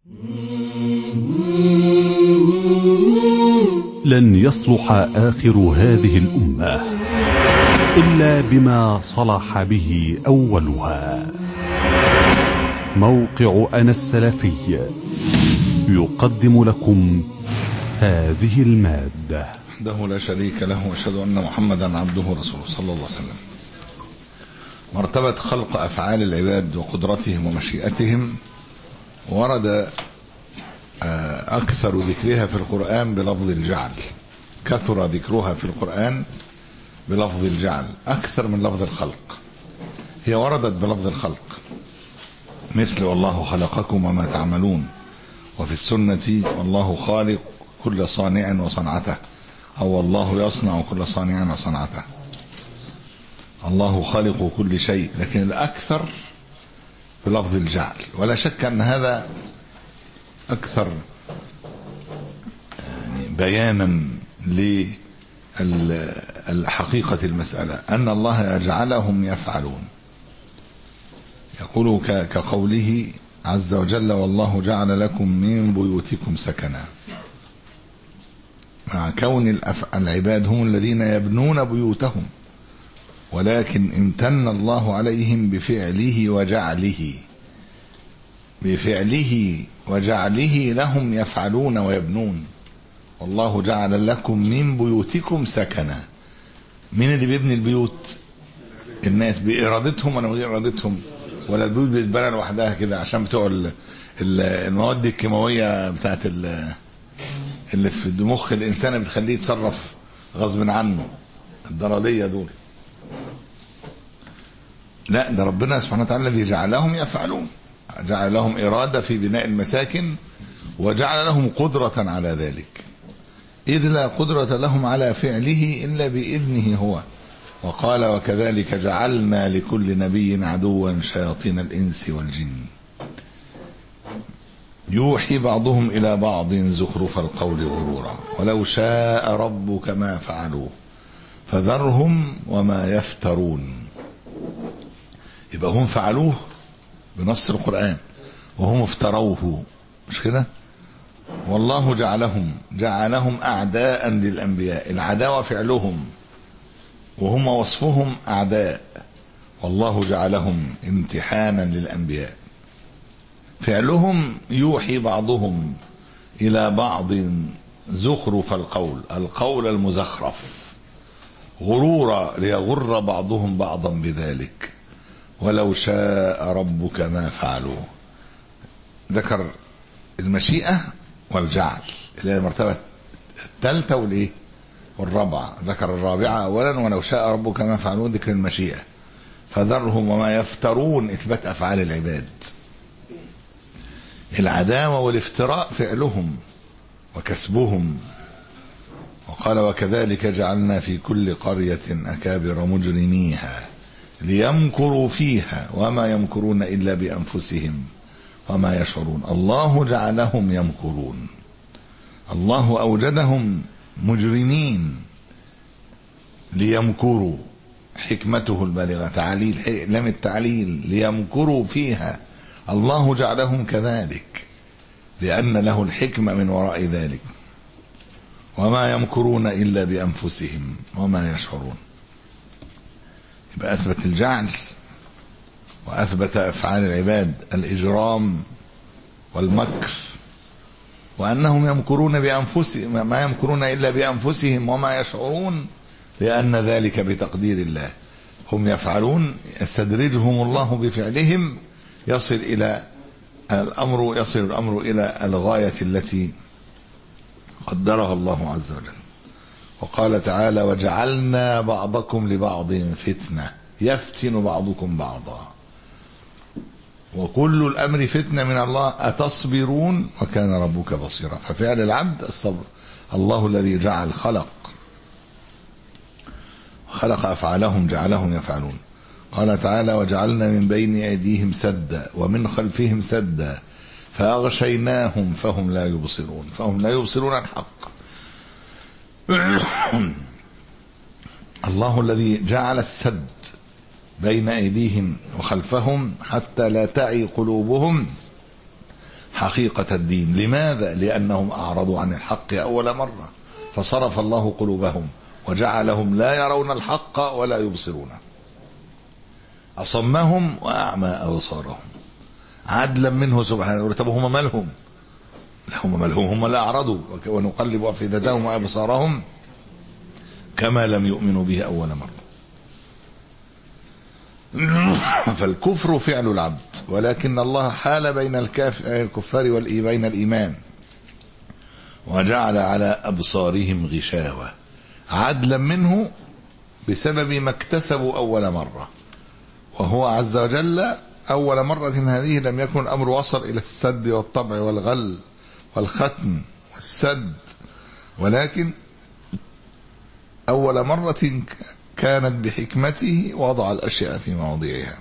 لن يصلح آخر هذه الأمة إلا بما صلح به أولها موقع أنا السلفي يقدم لكم هذه المادة وحده لا شريك له واشهد ان محمدا عبده ورسوله صلى الله عليه وسلم مرتبة خلق افعال العباد وقدرتهم ومشيئتهم ورد اكثر ذكرها في القرآن بلفظ الجعل كثر ذكرها في القرآن بلفظ الجعل اكثر من لفظ الخلق هي وردت بلفظ الخلق مثل والله خلقكم وما تعملون وفي السنة والله خالق كل صانع وصنعته أو والله يصنع كل صانع وصنعته الله خالق كل شيء لكن الأكثر بلفظ الجعل ولا شك أن هذا أكثر يعني بيانا لحقيقة المسألة أن الله يجعلهم يفعلون يقول كقوله عز وجل والله جعل لكم من بيوتكم سكنا مع كون العباد هم الذين يبنون بيوتهم ولكن امتن الله عليهم بفعله وجعله بفعله وجعله لهم يفعلون ويبنون والله جعل لكم من بيوتكم سكنا مين اللي بيبني البيوت الناس بإرادتهم ولا بغير إرادتهم ولا البيوت بتتبنى لوحدها كده عشان بتوع المواد الكيماويه بتاعت اللي في مخ الانسان بتخليه يتصرف غصب عنه الضرريه دول لا ده ربنا سبحانه وتعالى الذي جعلهم يفعلون جعل لهم اراده في بناء المساكن وجعل لهم قدره على ذلك اذ لا قدره لهم على فعله الا باذنه هو وقال وكذلك جعلنا لكل نبي عدوا شياطين الإنس والجن يوحي بعضهم إلى بعض زخرف القول غرورا ولو شاء ربك ما فعلوه فذرهم وما يفترون يبقى هم فعلوه بنص القرآن وهم افتروه مش كده والله جعلهم جعلهم أعداء للأنبياء العداوة فعلهم وهم وصفهم أعداء والله جعلهم امتحانا للأنبياء فعلهم يوحي بعضهم إلى بعض زخرف القول القول المزخرف غرورا ليغر بعضهم بعضا بذلك ولو شاء ربك ما فعلوه ذكر المشيئة والجعل اللي هي المرتبة الثالثة والإيه والرابعة ذكر الرابعة أولا ولو شاء ربك ما فعلون ذكر المشيئة فذرهم وما يفترون إثبات أفعال العباد العداوة والافتراء فعلهم وكسبهم وقال وكذلك جعلنا في كل قرية أكابر مجرميها ليمكروا فيها وما يمكرون إلا بأنفسهم وما يشعرون الله جعلهم يمكرون الله أوجدهم مجرمين ليمكروا حكمته البالغة تعليل لم التعليل ليمكروا فيها الله جعلهم كذلك لأن له الحكمة من وراء ذلك وما يمكرون إلا بأنفسهم وما يشعرون يبقى أثبت الجعل وأثبت أفعال العباد الإجرام والمكر وأنهم يمكرون بأنفسهم ما يمكرون إلا بأنفسهم وما يشعرون لأن ذلك بتقدير الله هم يفعلون يستدرجهم الله بفعلهم يصل إلى الأمر يصل الأمر إلى الغاية التي قدرها الله عز وجل وقال تعالى وجعلنا بعضكم لبعض فتنة يفتن بعضكم بعضا وكل الأمر فتنة من الله أتصبرون وكان ربك بصيرا ففعل العبد الصبر الله الذي جعل خلق خلق أفعالهم جعلهم يفعلون قال تعالى وجعلنا من بين أيديهم سدا ومن خلفهم سدا فأغشيناهم فهم لا يبصرون فهم لا يبصرون الحق الله الذي جعل السد بين أيديهم وخلفهم حتى لا تعي قلوبهم حقيقة الدين لماذا؟ لأنهم أعرضوا عن الحق أول مرة فصرف الله قلوبهم وجعلهم لا يرون الحق ولا يبصرونه أصمهم وأعمى أبصارهم عدلا منه سبحانه طب هم مالهم لا هم مالهم هم لا أعرضوا ونقلب أفئدتهم وأبصارهم كما لم يؤمنوا به أول مرة فالكفر فعل العبد ولكن الله حال بين الكاف الكفار والإيمان الإيمان وجعل على أبصارهم غشاوة عدلا منه بسبب ما اكتسبوا أول مرة وهو عز وجل أول مرة هذه لم يكن الأمر وصل إلى السد والطبع والغل والختم والسد ولكن أول مرة كانت بحكمته وضع الأشياء في مواضعها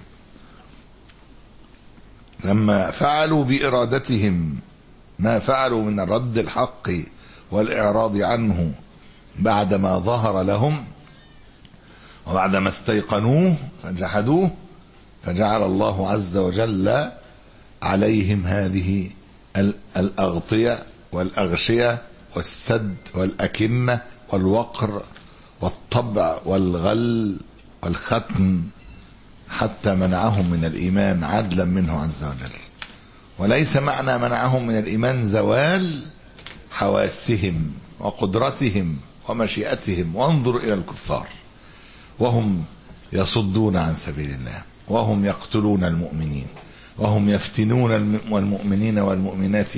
لما فعلوا بإرادتهم ما فعلوا من رد الحق والإعراض عنه بعدما ظهر لهم وبعدما استيقنوه فجحدوه فجعل الله عز وجل عليهم هذه الأغطية والأغشية والسد والأكنة والوقر والطبع والغل والختم حتى منعهم من الإيمان عدلا منه عز وجل وليس معنى منعهم من الإيمان زوال حواسهم وقدرتهم ومشيئتهم وانظر إلى الكفار وهم يصدون عن سبيل الله وهم يقتلون المؤمنين وهم يفتنون المؤمنين والمؤمنات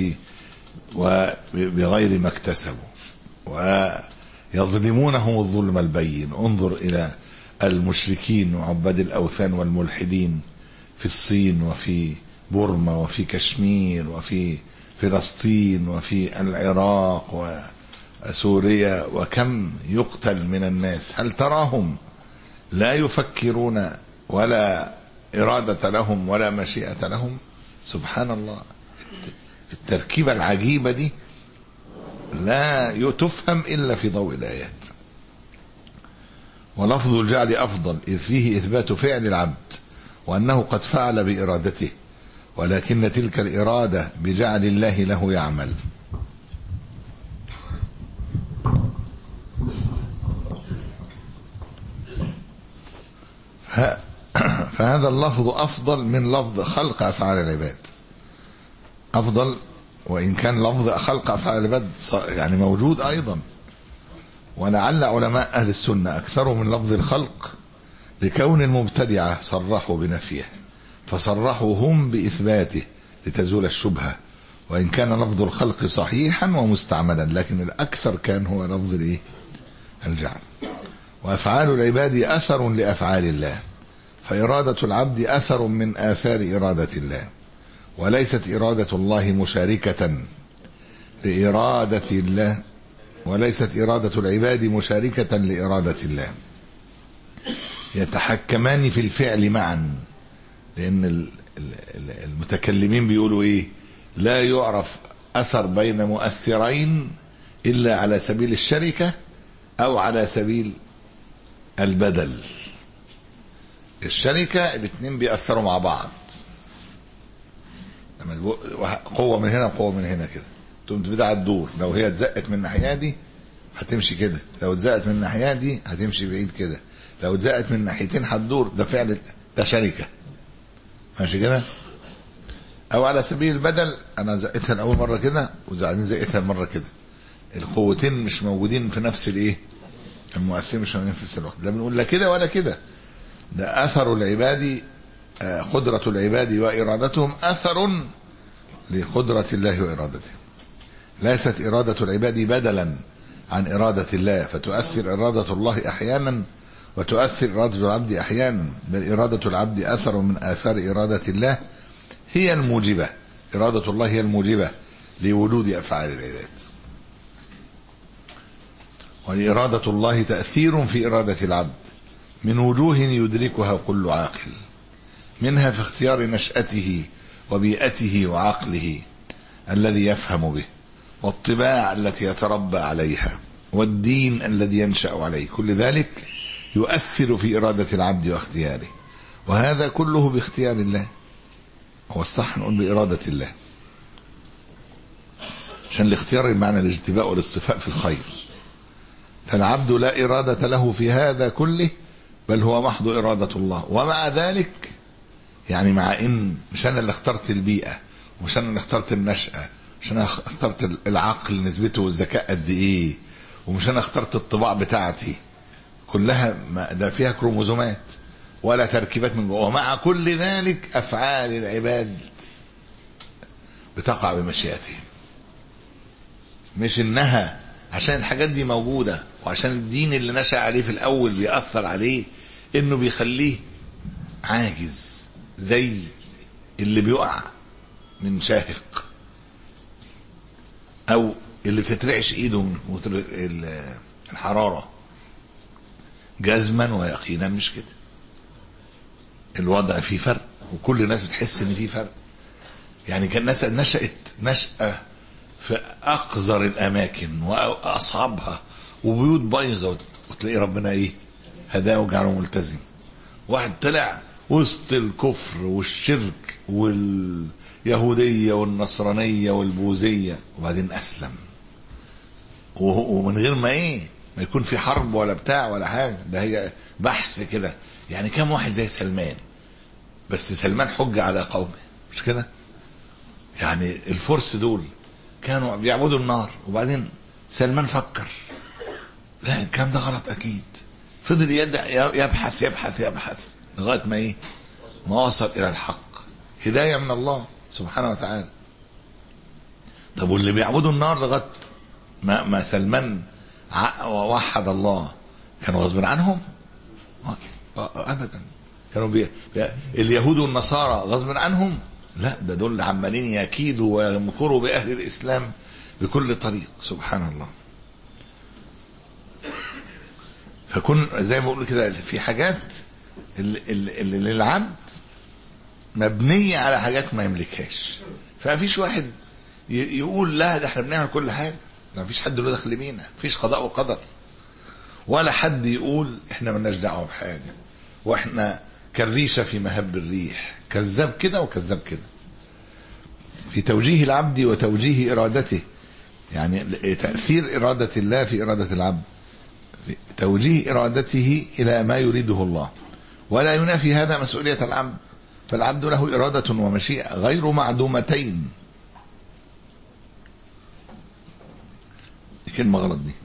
بغير ما اكتسبوا ويظلمونهم الظلم البين انظر إلى المشركين وعباد الأوثان والملحدين في الصين وفي بورما وفي كشمير وفي فلسطين وفي العراق وسوريا وكم يقتل من الناس هل تراهم لا يفكرون ولا إرادة لهم ولا مشيئة لهم سبحان الله التركيبة العجيبة دي لا تفهم إلا في ضوء الآيات ولفظ الجعل أفضل إذ فيه إثبات فعل العبد وأنه قد فعل بإرادته ولكن تلك الإرادة بجعل الله له يعمل فهذا اللفظ أفضل من لفظ خلق أفعال العباد أفضل وإن كان لفظ خلق أفعال العباد يعني موجود أيضا ولعل علماء أهل السنة أكثروا من لفظ الخلق لكون المبتدعة صرحوا بنفيه فصرحوا هم بإثباته لتزول الشبهة وإن كان لفظ الخلق صحيحا ومستعملا لكن الأكثر كان هو لفظ الإيه؟ الجعل وأفعال العباد أثر لأفعال الله فإرادة العبد أثر من آثار إرادة الله وليست إرادة الله مشاركة لإرادة الله وليست إرادة العباد مشاركة لإرادة الله يتحكمان في الفعل معا لأن المتكلمين بيقولوا إيه لا يعرف أثر بين مؤثرين إلا على سبيل الشركة أو على سبيل البدل الشركة الاثنين بيأثروا مع بعض لما قوة من هنا وقوة من هنا كده تقوم بتاع الدور لو هي اتزقت من الناحية دي هتمشي كده لو اتزقت من الناحية دي هتمشي بعيد كده لو اتزقت من ناحيتين هتدور ده فعل ده شركة ماشي كده او على سبيل البدل انا زقتها الاول مرة كده وبعدين زقتها المرة كده القوتين مش موجودين في نفس الايه المؤثرين مش موجودين في نفس الوقت لا بنقول لا كده ولا كده ده اثر العباد قدرة العباد وإرادتهم أثر لقدرة الله وإرادته ليست إرادة العباد بدلا عن إرادة الله فتؤثر إرادة الله أحيانا وتؤثر إرادة العبد أحيانا بل إرادة العبد أثر من آثار إرادة الله هي الموجبة إرادة الله هي الموجبة لوجود أفعال العباد وإرادة الله تأثير في إرادة العبد من وجوه يدركها كل عاقل منها في اختيار نشأته وبيئته وعقله الذي يفهم به والطباع التي يتربى عليها والدين الذي ينشأ عليه كل ذلك يؤثر في إرادة العبد واختياره وهذا كله باختيار الله هو الصح نقول بإرادة الله عشان الاختيار بمعنى الاجتباء والاصطفاء في الخير فالعبد لا إرادة له في هذا كله بل هو محض إرادة الله ومع ذلك يعني مع إن مش أنا اللي اخترت البيئة ومش أنا اللي اخترت النشأة مش أنا اخترت العقل نسبته والذكاء قد إيه ومش أنا اخترت الطباع بتاعتي كلها ما ده فيها كروموزومات ولا تركيبات من جوه ومع كل ذلك أفعال العباد بتقع بمشيئتهم مش إنها عشان الحاجات دي موجودة وعشان الدين اللي نشأ عليه في الأول بيأثر عليه إنه بيخليه عاجز زي اللي بيقع من شاهق أو اللي بتترعش إيده من الحرارة جزما ويقينا مش كده الوضع فيه فرق وكل الناس بتحس ان فيه فرق يعني كان الناس نشأت نشأة في أقذر الأماكن وأصعبها وبيوت بايظة وتلاقي ربنا إيه هداه وجعله ملتزم واحد طلع وسط الكفر والشرك واليهودية والنصرانية والبوذية وبعدين أسلم ومن غير ما إيه ما يكون في حرب ولا بتاع ولا حاجة ده هي بحث كده يعني كم واحد زي سلمان بس سلمان حجة على قومه مش كده يعني الفرس دول كانوا بيعبدوا النار وبعدين سلمان فكر لا الكلام ده غلط اكيد فضل يبحث يبحث يبحث لغايه ما ايه ما وصل الى الحق هدايه من الله سبحانه وتعالى طب واللي بيعبدوا النار لغايه ما, ما سلمان ووحد الله كانوا غصب عنهم ابدا كانوا بي... اليهود والنصارى غصب عنهم لا ده دول عمالين يكيدوا ويمكروا باهل الاسلام بكل طريق سبحان الله فكن زي ما بقول كده في حاجات اللي, اللي للعبد مبنية على حاجات ما يملكهاش فما فيش واحد يقول لا ده احنا بنعمل كل حاجة ما فيش حد له دخل بينا فيش قضاء وقدر ولا حد يقول احنا ملناش دعوة بحاجة واحنا كالريشة في مهب الريح كذاب كده وكذاب كده في توجيه العبد وتوجيه إرادته يعني تأثير إرادة الله في إرادة العبد في توجيه إرادته إلى ما يريده الله ولا ينافي هذا مسؤولية العبد فالعبد له إرادة ومشيئة غير معدومتين دي كلمة غلط دي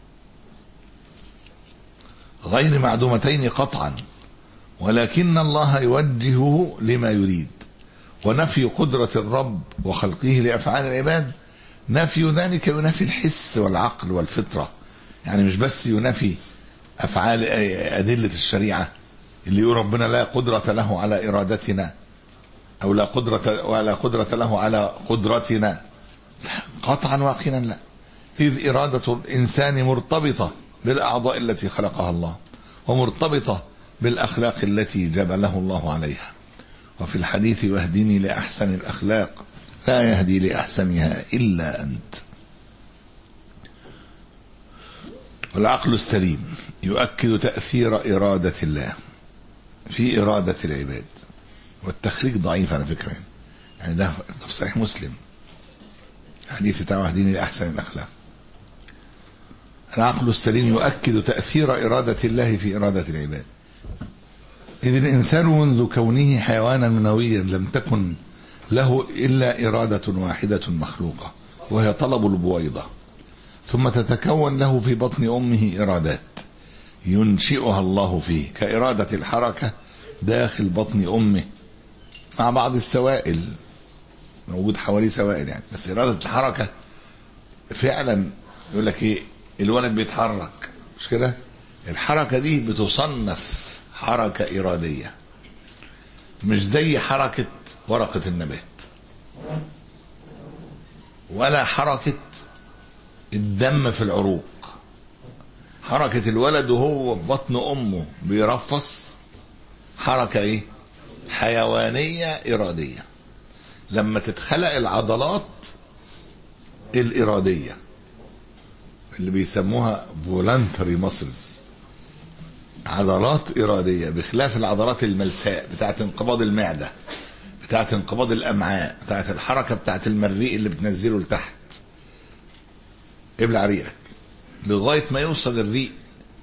غير معدومتين قطعا ولكن الله يوجهه لما يريد ونفي قدرة الرب وخلقه لأفعال العباد نفي ذلك ينافي الحس والعقل والفطرة يعني مش بس ينافي أفعال أدلة الشريعة اللي يقول ربنا لا قدرة له على إرادتنا أو لا قدرة ولا قدرة له على قدرتنا قطعا واقنا لا إذ إرادة الإنسان مرتبطة بالأعضاء التي خلقها الله ومرتبطة بالأخلاق التي جبله الله عليها وفي الحديث واهدني لأحسن الأخلاق لا يهدي لأحسنها إلا أنت والعقل السليم يؤكد تأثير إرادة الله في إرادة العباد والتخريج ضعيف على فكرة يعني ده في صحيح مسلم الحديث بتاع واهديني لأحسن الأخلاق العقل السليم يؤكد تأثير إرادة الله في إرادة العباد إذ الإنسان منذ كونه حيوانا منويا لم تكن له إلا إرادة واحدة مخلوقة وهي طلب البويضة ثم تتكون له في بطن أمه إرادات ينشئها الله فيه كإرادة الحركة داخل بطن أمه مع بعض السوائل موجود حواليه سوائل يعني بس إرادة الحركة فعلا يقول لك إيه الولد بيتحرك مش كده الحركة دي بتصنف حركة إرادية مش زي حركة ورقة النبات ولا حركة الدم في العروق حركة الولد وهو في بطن أمه بيرفص حركة إيه؟ حيوانية إرادية لما تتخلق العضلات الإرادية اللي بيسموها فولنتري ماسلز عضلات إرادية بخلاف العضلات الملساء بتاعت انقباض المعدة بتاعت انقباض الأمعاء بتاعت الحركة بتاعت المريء اللي بتنزله لتحت ابلع ريقك لغايه ما يوصل الريق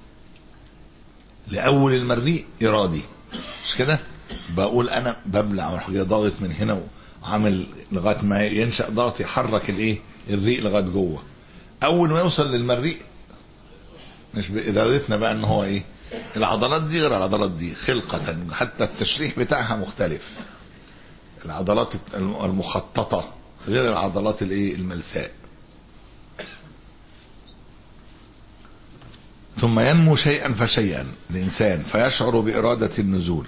لاول المريء ارادي مش كده بقول انا ببلع واروح جاي ضاغط من هنا وعامل لغايه ما ينشا ضغط يحرك الايه الريق لغايه جوه اول ما يوصل للمريء مش بارادتنا بقى ان هو ايه العضلات دي غير العضلات دي خلقة حتى التشريح بتاعها مختلف العضلات المخططة غير العضلات الايه الملساء ثم ينمو شيئا فشيئا الانسان فيشعر بإرادة النزول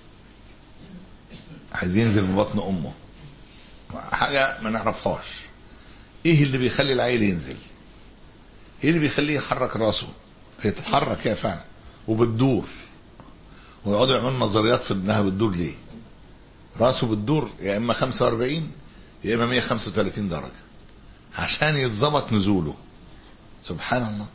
عايز ينزل من بطن امه حاجة ما نعرفهاش ايه اللي بيخلي العيل ينزل ايه اللي بيخليه يحرك راسه هي تتحرك هي فعلا وبتدور ويقعدوا يعملوا نظريات في انها بتدور ليه راسه بتدور يا اما 45 يا اما 135 درجه عشان يتظبط نزوله سبحان الله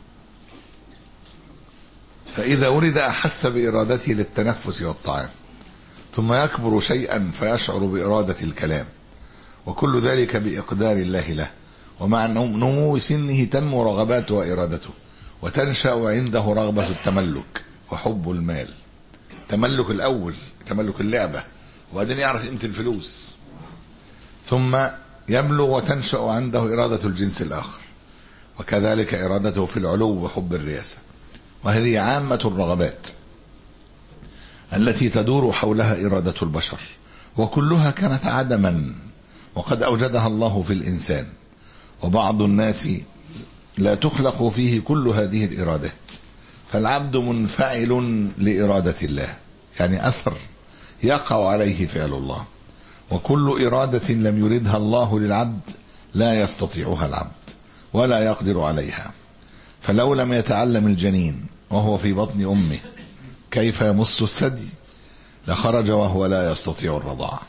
فاذا ولد احس بارادته للتنفس والطعام ثم يكبر شيئا فيشعر باراده الكلام وكل ذلك باقدار الله له ومع نمو سنه تنمو رغباته وارادته وتنشا عنده رغبه التملك وحب المال تملك الاول تملك اللعبه وبعدين يعرف قيمه الفلوس ثم يبلغ وتنشا عنده اراده الجنس الاخر وكذلك ارادته في العلو وحب الرياسه وهذه عامه الرغبات التي تدور حولها اراده البشر وكلها كانت عدما وقد اوجدها الله في الانسان وبعض الناس لا تخلق فيه كل هذه الارادات فالعبد منفعل لاراده الله يعني اثر يقع عليه فعل الله وكل اراده لم يردها الله للعبد لا يستطيعها العبد ولا يقدر عليها فلو لم يتعلم الجنين وهو في بطن امه كيف يمص الثدي لخرج وهو لا يستطيع الرضاعه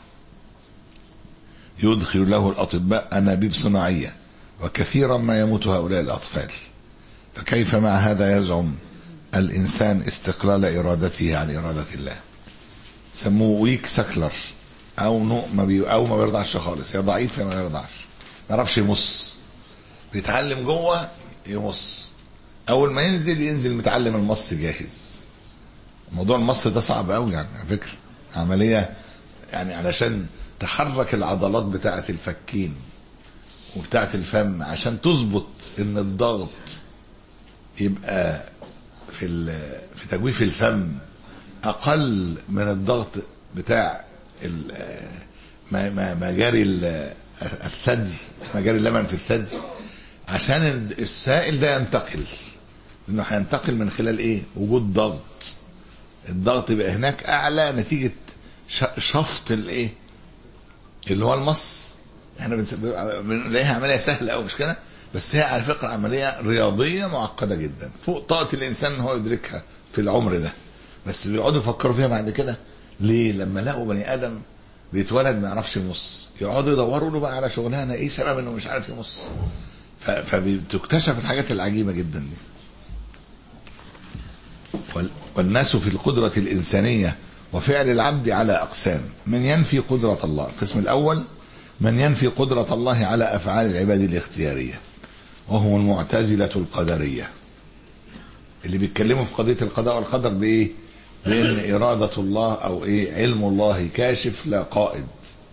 يدخل له الاطباء انابيب صناعيه وكثيرا ما يموت هؤلاء الأطفال فكيف مع هذا يزعم الإنسان استقلال إرادته عن إرادة الله سموه ويك سكلر أو نوع ما بي أو ما بيرضعش خالص يا ضعيف يا ما بيرضعش ما يعرفش يمص بيتعلم جوه يمص أول ما ينزل ينزل متعلم المص جاهز موضوع المص ده صعب قوي يعني على فكرة عملية يعني علشان تحرك العضلات بتاعة الفكين وبتاعة الفم عشان تظبط ان الضغط يبقى في في تجويف الفم اقل من الضغط بتاع مجاري الثدي مجاري اللبن في الثدي عشان السائل ده ينتقل لانه هينتقل من خلال ايه وجود ضغط الضغط يبقى هناك اعلى نتيجه شفط الايه اللي هو المص احنا بنلاقيها عمليه سهله قوي مش كده بس هي على فكره عمليه رياضيه معقده جدا فوق طاقه الانسان ان هو يدركها في العمر ده بس بيقعدوا يفكروا فيها بعد كده ليه لما لقوا بني ادم بيتولد ما يعرفش يمص يقعدوا يدوروا له بقى على شغلانه ايه سبب انه مش عارف يمص فبتكتشف الحاجات العجيبه جدا دي والناس في القدرة الإنسانية وفعل العبد على أقسام من ينفي قدرة الله القسم الأول من ينفي قدرة الله على أفعال العباد الاختيارية وهم المعتزلة القدرية اللي بيتكلموا في قضية القضاء والقدر بإيه بأن إرادة الله أو إيه علم الله كاشف لا قائد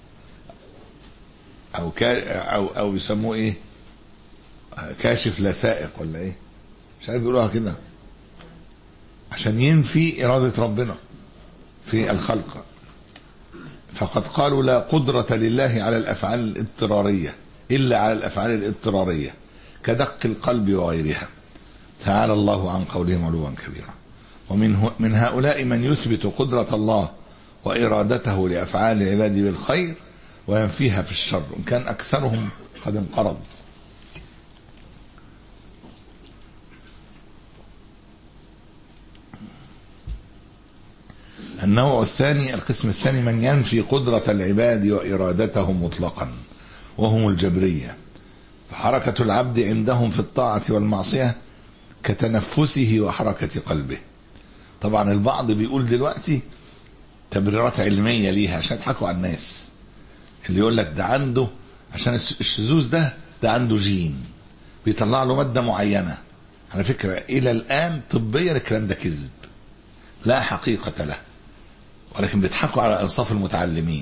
أو كا أو أو يسموه إيه كاشف لا سائق ولا إيه مش عارف بيقولوها كده عشان ينفي إرادة ربنا في الخلق فقد قالوا لا قدرة لله على الأفعال الاضطرارية إلا على الأفعال الاضطرارية كدق القلب وغيرها تعالى الله عن قولهم علوا كبيرا ومن من هؤلاء من يثبت قدرة الله وإرادته لأفعال العباد بالخير وينفيها في الشر إن كان أكثرهم قد انقرض النوع الثاني القسم الثاني من ينفي قدرة العباد وإرادتهم مطلقا وهم الجبرية فحركة العبد عندهم في الطاعة والمعصية كتنفسه وحركة قلبه طبعا البعض بيقول دلوقتي تبريرات علمية ليها عشان يضحكوا على الناس اللي يقول لك ده عنده عشان الشذوذ ده ده عنده جين بيطلع له ماده معينه على فكره الى الان طبيا الكلام ده كذب لا حقيقه له ولكن بيضحكوا على انصاف المتعلمين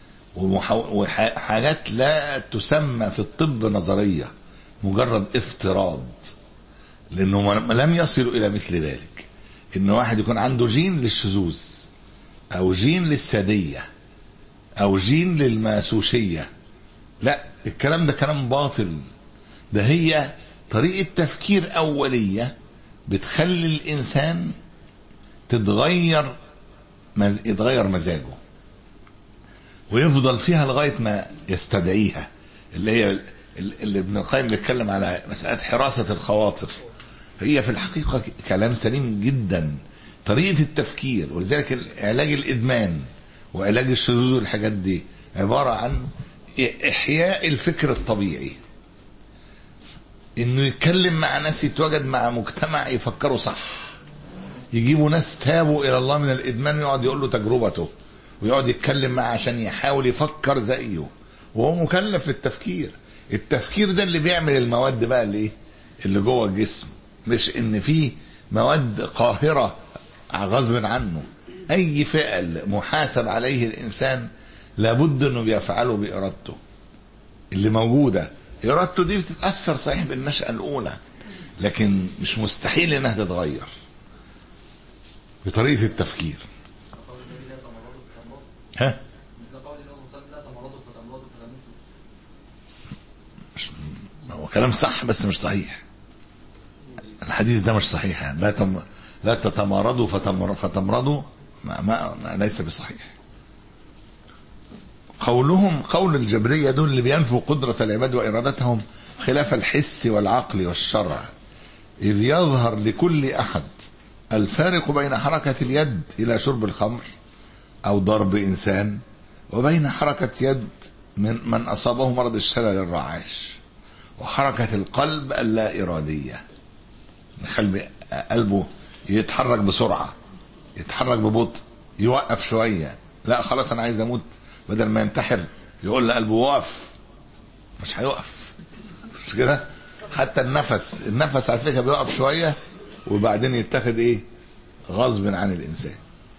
وحاجات لا تسمى في الطب نظريه مجرد افتراض لانه لم يصلوا الى مثل ذلك ان واحد يكون عنده جين للشذوذ او جين للساديه او جين للماسوشيه لا الكلام ده كلام باطل ده هي طريقه تفكير اوليه بتخلي الانسان تتغير مز... يتغير مزاجه ويفضل فيها لغايه ما يستدعيها اللي هي اللي ابن القيم بيتكلم على مساله حراسه الخواطر هي في الحقيقه كلام سليم جدا طريقه التفكير ولذلك علاج الادمان وعلاج الشذوذ والحاجات دي عباره عن احياء الفكر الطبيعي انه يتكلم مع ناس يتواجد مع مجتمع يفكروا صح يجيبوا ناس تابوا الى الله من الادمان ويقعد يقول له تجربته ويقعد يتكلم معاه عشان يحاول يفكر زيه وهو مكلف في التفكير التفكير ده اللي بيعمل المواد بقى اللي ايه اللي جوه الجسم مش ان في مواد قاهره غصب عنه اي فعل محاسب عليه الانسان لابد انه بيفعله بارادته اللي موجوده ارادته دي بتتاثر صحيح بالنشاه الاولى لكن مش مستحيل انها تتغير بطريقه التفكير ها مش هو كلام صح بس مش صحيح الحديث ده مش صحيح يعني لا تم لا تتمارضوا فتمر فتمرضوا ما, ما, ما ليس بصحيح قولهم قول الجبرية دول اللي بينفوا قدرة العباد وإرادتهم خلاف الحس والعقل والشرع إذ يظهر لكل أحد الفارق بين حركة اليد إلى شرب الخمر أو ضرب إنسان وبين حركة يد من من أصابه مرض الشلل الرعاش وحركة القلب اللا إرادية خلي قلبه يتحرك بسرعة يتحرك ببطء يوقف شوية لا خلاص أنا عايز أموت بدل ما ينتحر يقول لقلبه وقف مش هيقف مش كده حتى النفس النفس على فكرة بيقف شوية وبعدين يتخذ ايه غصب عن الإنسان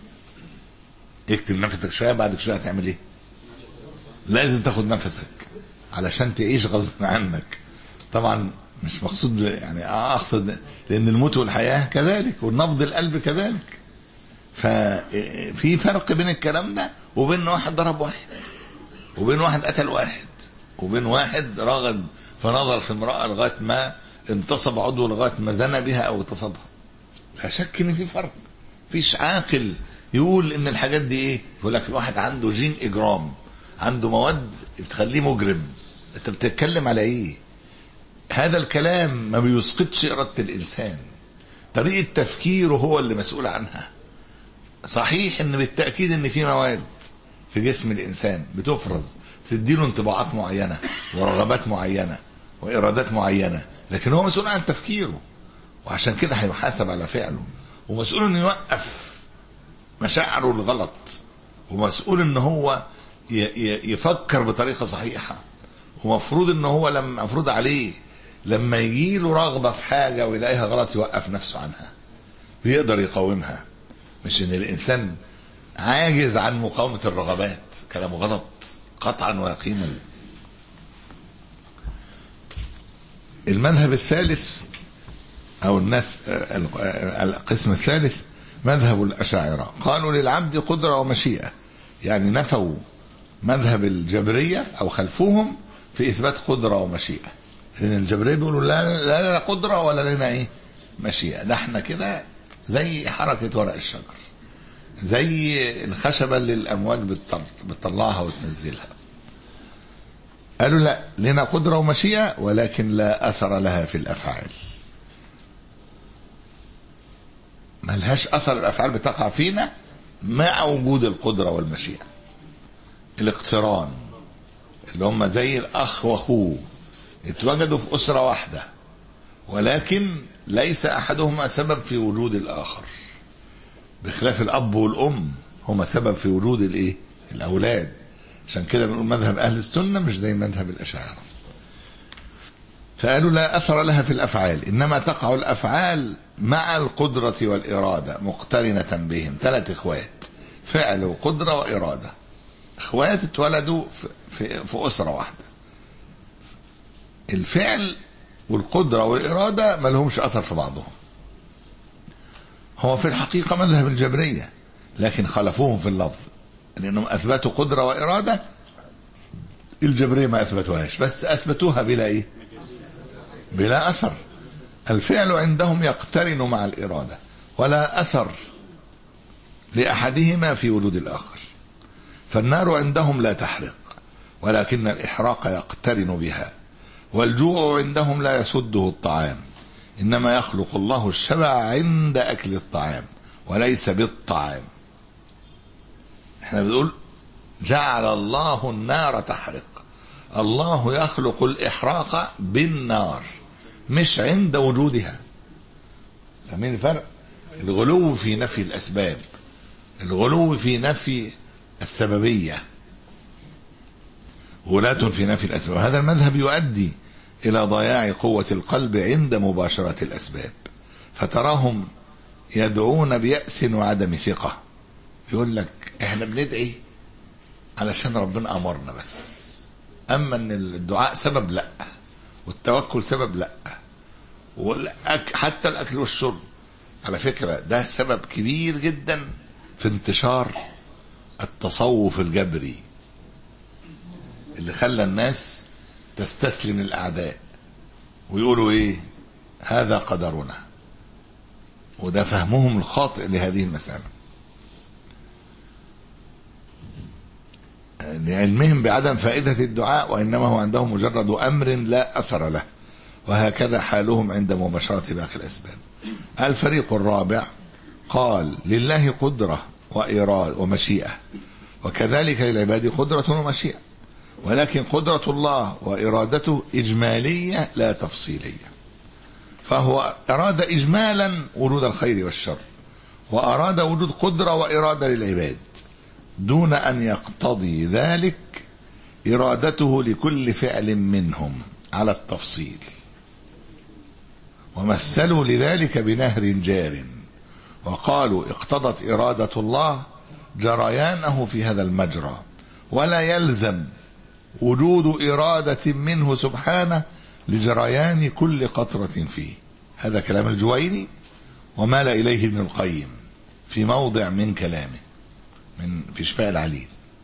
اكتب نفسك شوية بعد شوية هتعمل ايه لازم تاخد نفسك علشان تعيش غصب عنك طبعا مش مقصود يعني اقصد لان الموت والحياه كذلك والنبض القلب كذلك ففي فرق بين الكلام ده وبين واحد ضرب واحد وبين واحد قتل واحد وبين واحد رغب فنظر في امراه لغايه ما انتصب عضو لغايه ما زنى بها او اغتصبها لا شك ان في فرق فيش عاقل يقول ان الحاجات دي ايه يقول لك في واحد عنده جين اجرام عنده مواد بتخليه مجرم انت بتتكلم على ايه هذا الكلام ما بيسقطش إرادة الإنسان طريقة تفكيره هو اللي مسؤول عنها صحيح ان بالتأكيد ان في مواد في جسم الإنسان بتفرز تديله انطباعات معينة ورغبات معينة وإرادات معينة لكن هو مسؤول عن تفكيره وعشان كده هيحاسب على فعله ومسؤول انه يوقف مشاعره الغلط ومسؤول ان هو يفكر بطريقة صحيحة ومفروض ان هو لما مفروض عليه لما يجي له رغبة في حاجة ويلاقيها غلط يوقف نفسه عنها ويقدر يقاومها مش ان الانسان عاجز عن مقاومة الرغبات كلامه غلط قطعا ويقينا المذهب الثالث او الناس القسم الثالث مذهب الاشاعرة قالوا للعبد قدرة ومشيئة يعني نفوا مذهب الجبرية او خلفوهم في اثبات قدرة ومشيئة لان الجبرية بيقولوا لا لا لنا قدرة ولا لنا ايه مشيئة ده احنا كده زي حركة ورق الشجر زي الخشبة اللي الامواج بتطلعها وتنزلها قالوا لا لنا قدرة ومشيئة ولكن لا اثر لها في الافعال ملهاش اثر الافعال بتقع فينا مع وجود القدرة والمشيئة الاقتران اللي هم زي الاخ واخوه اتوجدوا في اسره واحده ولكن ليس احدهما سبب في وجود الاخر بخلاف الاب والام هما سبب في وجود الايه الاولاد عشان كده بنقول مذهب اهل السنه مش زي مذهب الاشاعره فقالوا لا أثر لها في الأفعال إنما تقع الأفعال مع القدرة والإرادة مقترنة بهم ثلاث إخوات فعل وقدرة وإرادة إخوات اتولدوا في, في, في أسرة واحدة الفعل والقدرة والإرادة ما لهمش أثر في بعضهم هو في الحقيقة مذهب الجبرية لكن خالفوهم في اللفظ لأنهم أثبتوا قدرة وإرادة الجبرية ما أثبتوهاش بس أثبتوها بلا إيه بلا أثر الفعل عندهم يقترن مع الإرادة ولا أثر لأحدهما في وجود الآخر فالنار عندهم لا تحرق ولكن الإحراق يقترن بها والجوع عندهم لا يسده الطعام إنما يخلق الله الشبع عند أكل الطعام وليس بالطعام احنا بنقول جعل الله النار تحرق الله يخلق الإحراق بالنار مش عند وجودها فاهمين الفرق الغلو في نفي الأسباب الغلو في نفي السببية ولاة في نفي الأسباب هذا المذهب يؤدي إلى ضياع قوة القلب عند مباشرة الأسباب فتراهم يدعون بيأس وعدم ثقة يقول لك احنا بندعي علشان ربنا أمرنا بس أما أن الدعاء سبب لا والتوكل سبب لا والأك حتى الأكل والشرب على فكرة ده سبب كبير جدا في انتشار التصوف الجبري اللي خلى الناس تستسلم الأعداء ويقولوا إيه هذا قدرنا وده فهمهم الخاطئ لهذه المسألة لعلمهم بعدم فائدة الدعاء وإنما هو عندهم مجرد أمر لا أثر له وهكذا حالهم عند مباشرة باقي الأسباب الفريق الرابع قال لله قدرة وإرادة ومشيئة وكذلك للعباد قدرة ومشيئة ولكن قدرة الله وإرادته إجمالية لا تفصيلية فهو أراد إجمالا وجود الخير والشر وأراد وجود قدرة وإرادة للعباد دون أن يقتضي ذلك إرادته لكل فعل منهم على التفصيل ومثلوا لذلك بنهر جار وقالوا اقتضت إرادة الله جريانه في هذا المجرى ولا يلزم وجود إرادة منه سبحانه لجريان كل قطرة فيه هذا كلام الجويني ومال إليه ابن القيم في موضع من كلامه من في شفاء العليل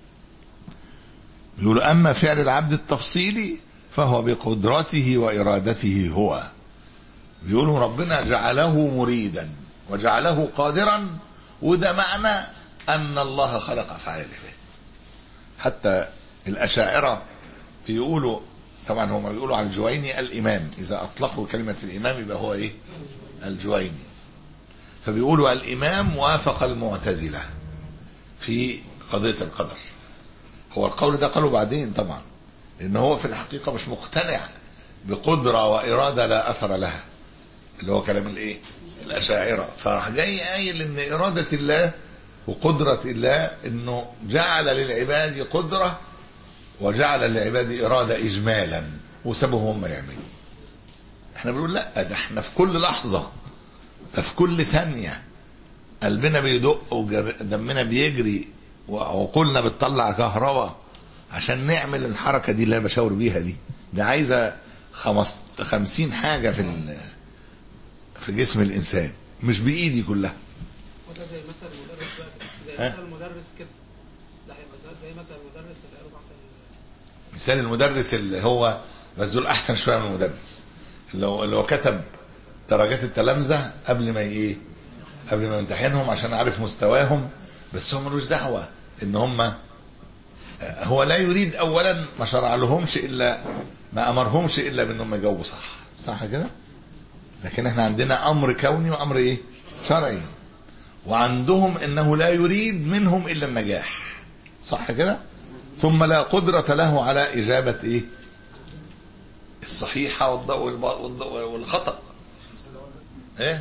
يقول أما فعل العبد التفصيلي فهو بقدرته وإرادته هو بيقولوا ربنا جعله مريدا وجعله قادرا وده معنى أن الله خلق أفعال العباد حتى الأشاعرة بيقولوا طبعا هم بيقولوا عن الجويني الإمام إذا أطلقوا كلمة الإمام يبقى هو إيه الجويني فبيقولوا الإمام وافق المعتزلة في قضية القدر هو القول ده قالوا بعدين طبعا لأن هو في الحقيقة مش مقتنع بقدرة وإرادة لا أثر لها اللي هو كلام الإيه الأشاعرة فراح جاي قايل إن إرادة الله وقدرة الله إنه جعل للعباد قدرة وجعل للعباد إرادة إجمالا وسابهم هم يعملوا احنا بنقول لا ده احنا في كل لحظة ده في كل ثانية قلبنا بيدق ودمنا بيجري وعقولنا بتطلع كهرباء عشان نعمل الحركة دي اللي انا بشاور بيها دي ده عايزة خمس خمسين حاجة في في جسم الإنسان مش بإيدي كلها وده زي مثل المدرس بقى كده. زي ها؟ مثل المدرس كده لا هيبقى زي- زي مثل المدرس اللي قالوا بعد ال- مثال المدرس اللي هو بس دول احسن شويه من المدرس اللي هو اللي هو كتب درجات التلامذه قبل ما ايه قبل ما يمتحنهم عشان عارف مستواهم بس هو ملوش دعوه ان هم هو لا يريد اولا ما شرع لهمش الا ما امرهمش الا بانهم يجاوبوا صح صح كده لكن احنا عندنا امر كوني وامر ايه شرعي وعندهم انه لا يريد منهم الا النجاح صح كده ثم لا قدرة له على إجابة إيه الصحيحة والض- والب- والض- والخطأ إيه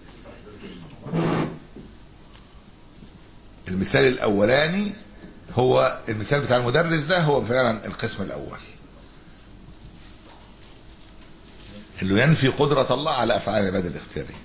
المثال الأولاني هو المثال بتاع المدرس ده هو فعلا القسم الأول اللي ينفي قدرة الله على أفعال العباد الاختيارية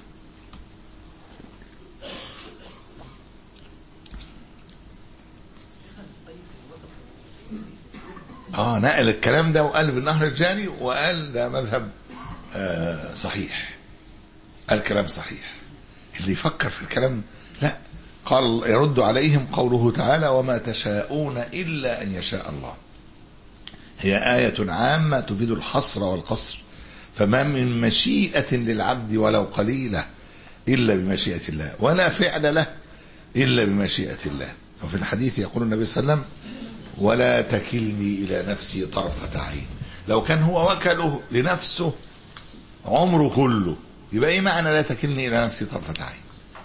اه نقل الكلام ده وقال بالنهر الجاري وقال ده مذهب آه صحيح قال كلام صحيح اللي يفكر في الكلام لا قال يرد عليهم قوله تعالى وما تشاءون إلا أن يشاء الله هي آية عامة تفيد الحصر والقصر فما من مشيئة للعبد ولو قليلة إلا بمشيئة الله ولا فعل له إلا بمشيئة الله وفي الحديث يقول النبي صلى الله عليه وسلم ولا تكلني إلى نفسي طرفة عين لو كان هو وكله لنفسه عمره كله يبقى ايه معنى لا تكلني الى نفسي طرفة عين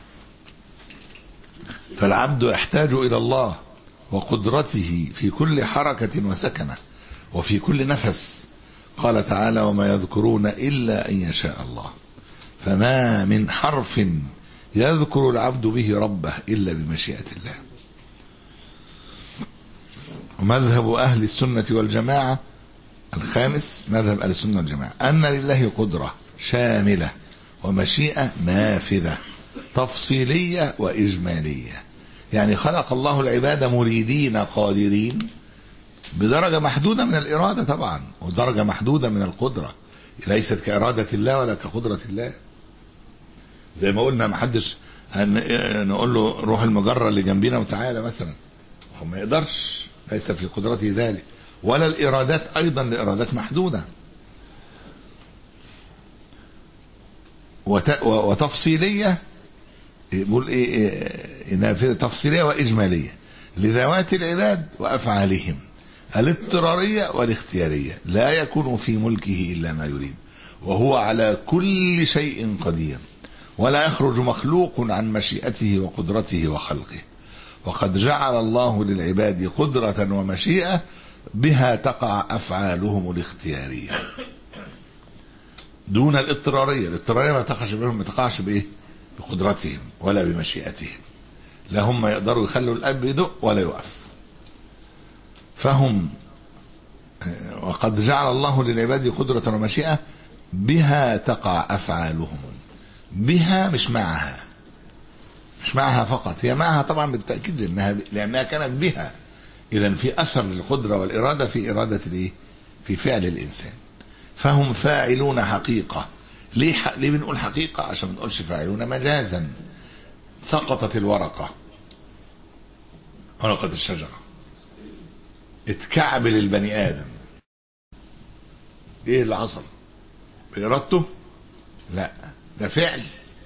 فالعبد يحتاج الى الله وقدرته في كل حركة وسكنة وفي كل نفس قال تعالى وما يذكرون الا ان يشاء الله فما من حرف يذكر العبد به ربه الا بمشيئة الله ومذهب اهل السنة والجماعة الخامس مذهب اهل السنة والجماعة ان لله قدرة شاملة ومشيئة نافذة تفصيلية وإجمالية يعني خلق الله العباد مريدين قادرين بدرجة محدودة من الإرادة طبعا ودرجة محدودة من القدرة ليست كإرادة الله ولا كقدرة الله زي ما قلنا ما حدش هن- نقول له روح المجرة اللي جنبينا وتعالى مثلا هو ما يقدرش ليس في قدرته ذلك ولا الإرادات أيضا لإرادات محدودة وت... و- وتفصيلية بيقول ايه, إيه نافذة تفصيلية وإجمالية لذوات العباد وأفعالهم الاضطرارية والاختيارية لا يكون في ملكه إلا ما يريد وهو على كل شيء قدير ولا يخرج مخلوق عن مشيئته وقدرته وخلقه وقد جعل الله للعباد قدرة ومشيئة بها تقع أفعالهم الاختيارية دون الاضطرارية الاضطرارية ما تقعش بهم ما تقعش بإيه بقدرتهم ولا بمشيئتهم لا هم يقدروا يخلوا الأب يدق ولا يقف فهم آه، وقد جعل الله للعباد قدرة ومشيئة بها تقع أفعالهم بها مش معها مش معها فقط هي معها طبعا بالتأكيد لأنها, لأنها كانت بها إذا في أثر للقدرة والإرادة في إرادة الإيه في فعل الإنسان فهم فاعلون حقيقة ليه, ح... ليه بنقول حقيقة عشان ما نقولش فاعلون مجازا سقطت الورقة ورقة الشجرة اتكعبل البني آدم ايه اللي حصل بإرادته لا ده فعل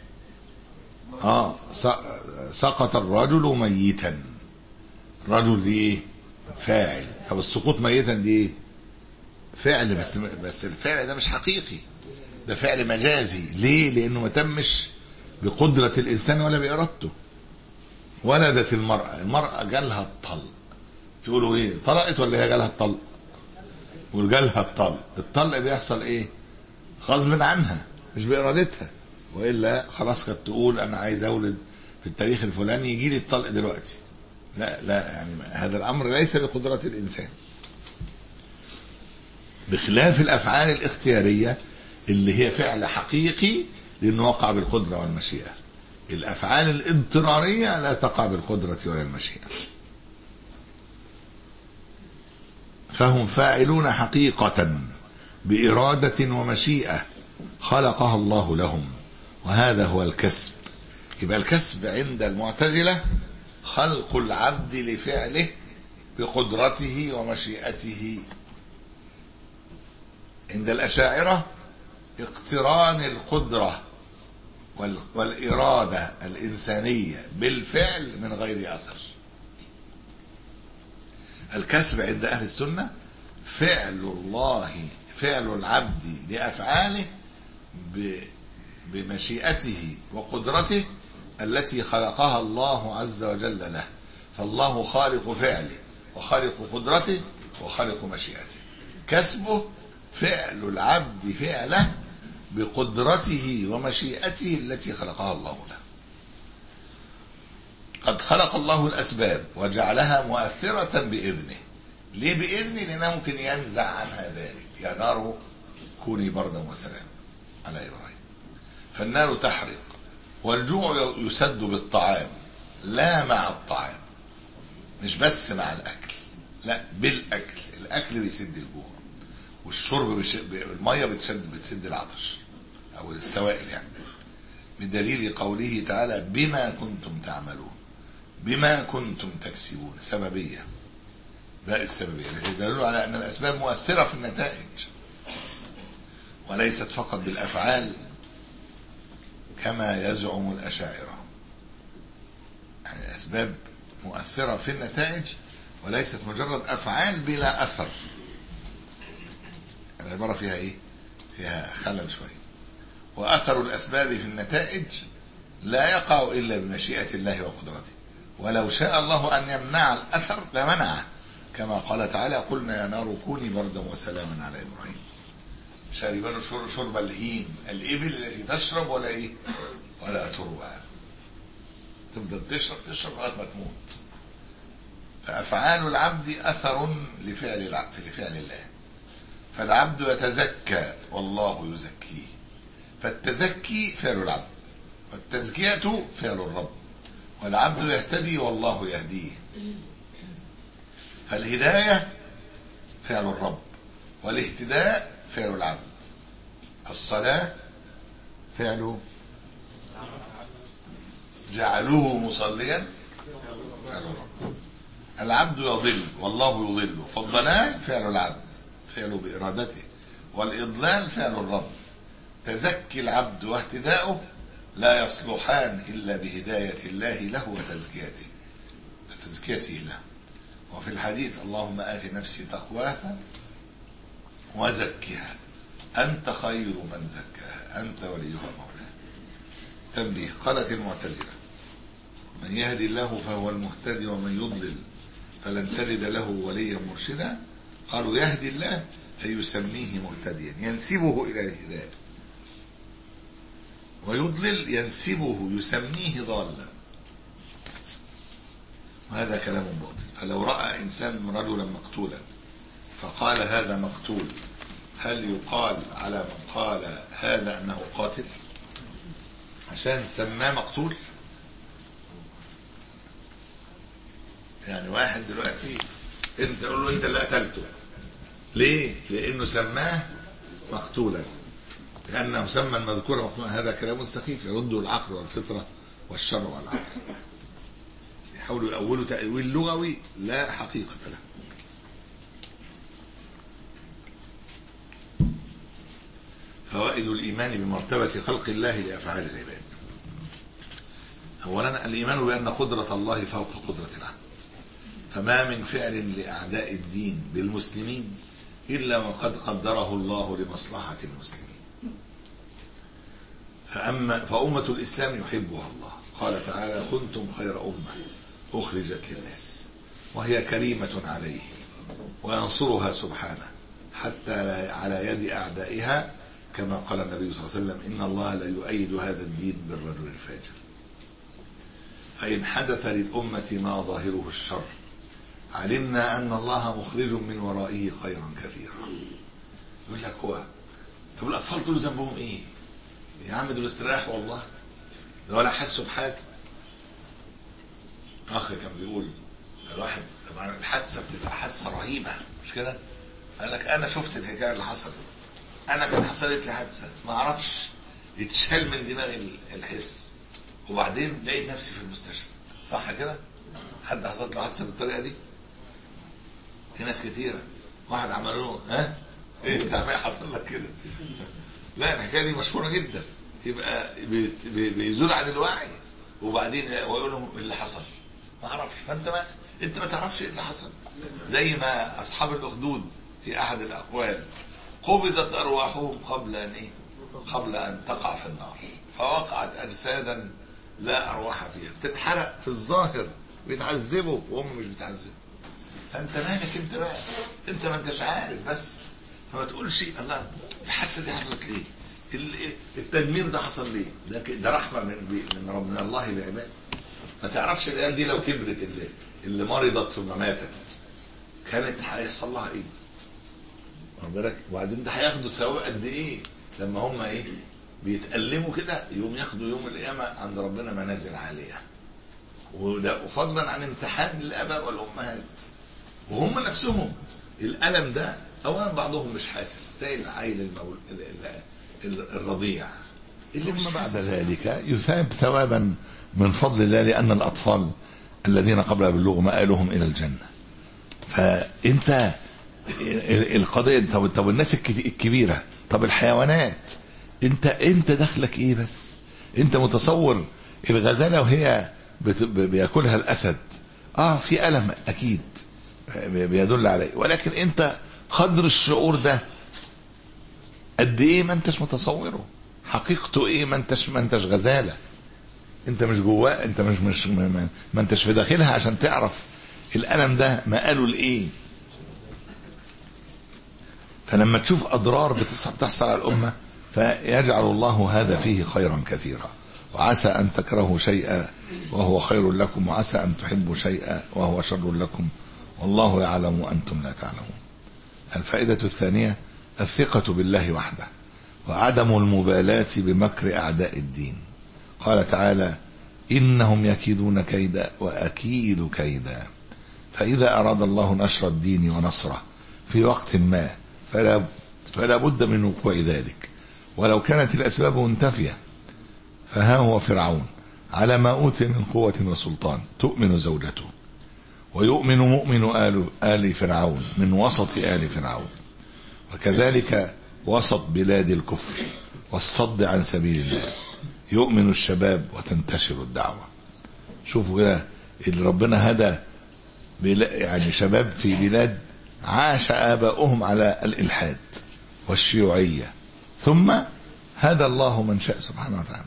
اه س- سقط الرجل ميتا رجل دي ايه فاعل طب السقوط ميتا دي ايه فعل بس بس الفعل ده مش حقيقي ده فعل مجازي ليه لانه ما تمش بقدرة الانسان ولا بارادته ولدت المرأة المرأة جالها الطلق يقولوا ايه طلقت ولا هي جالها الطلق يقول جالها الطلق الطلق بيحصل ايه غصب عنها مش بارادتها والا خلاص كانت تقول انا عايز اولد في التاريخ الفلاني يجي لي الطلق دلوقتي لا لا يعني هذا الامر ليس بقدرة الانسان بخلاف الافعال الاختياريه اللي هي فعل حقيقي لانه وقع بالقدره والمشيئه الافعال الاضطراريه لا تقع بالقدره ولا المشيئه فهم فاعلون حقيقه باراده ومشيئه خلقها الله لهم وهذا هو الكسب يبقى الكسب عند المعتزله خلق العبد لفعله بقدرته ومشيئته عند الأشاعرة اقتران القدرة وال- والإرادة الإنسانية بالفعل من غير أثر الكسب عند أهل السنة فعل الله فعل العبد لأفعاله ب- بمشيئته وقدرته التي خلقها الله عز وجل له فالله خالق فعله وخالق قدرته وخالق مشيئته كسبه فعل العبد فعله بقدرته ومشيئته التي خلقها الله له قد خلق الله الأسباب وجعلها مؤثرة بإذنه ليه بإذنه لأنه ممكن ينزع عنها ذلك يا نار كوني بردا وسلام على إبراهيم فالنار تحرق والجوع يسد بالطعام لا مع الطعام مش بس مع الأكل لا بالأكل الأكل بيسد الجوع والشرب بش... المية بتسد بتسد العطش أو السوائل يعني بدليل قوله تعالى بما كنتم تعملون بما كنتم تكسبون سببية باء السببية التي تدل على أن الأسباب مؤثرة في النتائج وليست فقط بالأفعال كما يزعم الأشاعرة يعني الأسباب مؤثرة في النتائج وليست مجرد أفعال بلا أثر العبارة فيها إيه؟ فيها خلل شوية وأثر الأسباب في النتائج لا يقع إلا بمشيئة الله وقدرته ولو شاء الله أن يمنع الأثر لمنعه كما قال تعالى قلنا يا نار كوني بردا وسلاما على إبراهيم شاربان شر- شرب الهيم الإبل التي تشرب ولا إيه ولا تروى تفضل تشرب تشرب لغاية ما تموت فأفعال العبد أثر لفعل العبد لفعل الله فالعبد يتزكى والله يزكيه فالتزكي فعل العبد والتزكية فعل الرب والعبد يهتدي والله يهديه فالهداية فعل الرب والاهتداء فعل العبد الصلاة فعل جعلوه مصليا فعل الرب العبد يضل والله يضله فالضلال فعل العبد فعل بإرادته والإضلال فعل الرب تزكي العبد واهتداؤه لا يصلحان إلا بهداية الله له وتزكيته وتزكيته له وفي الحديث اللهم آت نفسي تقواها وزكها أنت خير من زكاها أنت وليها مولاها تنبيه قالت المعتزلة من يهدي الله فهو المهتدي ومن يضلل فلن تجد له وليا مرشدا قالوا يهدي الله أي يسميه مهتديا ينسبه إلى الهداية ويضلل ينسبه يسميه ضالا وهذا كلام باطل فلو رأى إنسان رجلا مقتولا فقال هذا مقتول هل يقال على من قال هذا أنه قاتل عشان سماه مقتول يعني واحد دلوقتي انت تقول له انت اللي قتلته ليه لانه سماه مقتولا لان مسمى المذكور مقتولا هذا كلام سخيف يرد العقل والفطره والشرع والعقل يحاولوا يأولوا تأويل لغوي لا حقيقة له فوائد الإيمان بمرتبة خلق الله لأفعال العباد أولا الإيمان بأن قدرة الله فوق قدرة العبد فما من فعل لأعداء الدين بالمسلمين إلا وقد قدره الله لمصلحة المسلمين فأما فأمة الإسلام يحبها الله قال تعالى كنتم خير أمة أخرجت للناس وهي كريمة عليه وينصرها سبحانه حتى لا على يد أعدائها كما قال النبي صلى الله عليه وسلم إن الله لا يؤيد هذا الدين بالرجل الفاجر فإن حدث للأمة ما ظاهره الشر علمنا أن الله مخرج من ورائه خيرا كثيرا يقول لك هو طب الأطفال دول ذنبهم إيه؟ يا عم دول استراحوا والله ده ولا حسوا بحاجة أخ كان بيقول الواحد طبعا الحادثة بتبقى حادثة رهيبة مش كده؟ قال لك أنا شفت الحكاية اللي حصلت أنا كان حصلت لي حادثة ما أعرفش اتشال من دماغي الحس وبعدين لقيت نفسي في المستشفى صح كده؟ حد حصلت له حادثة بالطريقة دي؟ في ناس كتيرة واحد عمل له ها؟ ايه انت عمال حصل لك كده؟ لا الحكايه دي مشهوره جدا يبقى بي- بي- بيزول عن الوعي وبعدين ويقول لهم اللي حصل ما اعرفش فانت ما انت ما تعرفش ايه اللي حصل زي ما اصحاب الاخدود في احد الاقوال قبضت ارواحهم قبل ان ايه؟ قبل ان تقع في النار فوقعت اجسادا لا ارواح فيها بتتحرق في الظاهر بيتعذبوا وهم مش بيتعذبوا فانت مالك انت بقى انت ما انتش عارف بس فما تقولش الله الحادثه دي حصلت ليه؟ ال- التدمير ده حصل ليه؟ ده ك- ده رحمه من من رب من الله بعباده ما تعرفش العيال دي لو كبرت اللي اللي مرضت ثم ماتت كانت هيحصل لها ايه؟ واخد بالك؟ وبعدين ده هياخدوا ثواب قد ايه؟ لما هم ايه؟ بيتألموا كده يوم ياخدوا يوم القيامة عند ربنا منازل عالية. وده يوم ياخدوا يوم القيامة عند ربنا منازل عالية. وده وفضلا عن امتحان الآباء والأمهات. وهم نفسهم الألم ده أولا بعضهم مش حاسس زي العيل المول... ال- ال- ال- الرضيع اللي ثم بعد ذلك يثاب ثوابا من فضل الله لأن الأطفال الذين قبل البلوغ مآلهم إلى الجنة فأنت ال- القضية طب طب الناس الك- الكبيرة طب الحيوانات أنت أنت دخلك إيه بس أنت متصور الغزالة وهي بت- ب- بياكلها الأسد آه في ألم أكيد بيدل عليه ولكن أنت قدر الشعور ده قد ايه ما انتش متصوره حقيقته ايه ما انتش ما انتش غزاله انت مش جواه انت مش مش ما, ما, ما انتش في داخلها عشان تعرف الالم ده مقاله لايه فلما تشوف اضرار بتص- بتحصل على الامه فيجعل الله هذا فيه خيرا كثيرا وعسى ان تكرهوا شيئا وهو خير لكم وعسى ان تحبوا شيئا وهو شر لكم والله يعلم وانتم لا تعلمون الفائدة الثانية الثقة بالله وحده وعدم المبالاة بمكر أعداء الدين قال تعالى إنهم يكيدون كيدا وأكيد كيدا فإذا أراد الله نشر الدين ونصره في وقت ما فلا, فلا بد من وقوع ذلك ولو كانت الأسباب منتفية فها هو فرعون على ما أوتي من قوة وسلطان تؤمن زوجته ويؤمن مؤمن آل, آل فرعون من وسط آل فرعون وكذلك وسط بلاد الكفر والصد عن سبيل الله يؤمن الشباب وتنتشر الدعوة شوفوا كده اللي ربنا هدى بلا- يعني شباب في بلاد عاش آباؤهم على الإلحاد والشيوعية ثم هدى الله من شاء سبحانه وتعالى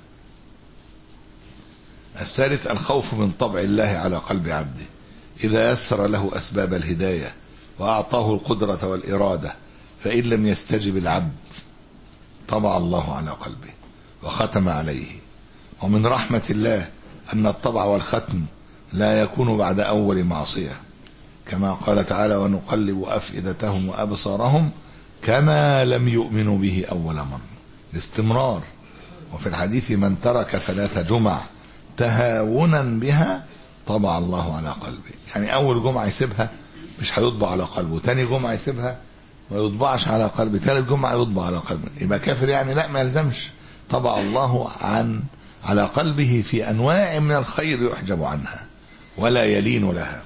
الثالث الخوف من طبع الله على قلب عبده إذا يسر له أسباب الهداية وأعطاه القدرة والإرادة فإن لم يستجب العبد طبع الله على قلبه وختم عليه ومن رحمة الله أن الطبع والختم لا يكون بعد أول معصية كما قال تعالى ونقلب أفئدتهم وأبصارهم كما لم يؤمنوا به أول مرة الاستمرار وفي الحديث من ترك ثلاث جمع تهاونا بها طبع الله على قلبه يعني أول جمعة يسيبها مش هيطبع على قلبه تاني جمعة يسيبها ما يطبعش على قلبه ثالث جمعة يطبع على قلبه يبقى كافر يعني لا ما يلزمش طبع الله عن على قلبه في أنواع من الخير يحجب عنها ولا يلين لها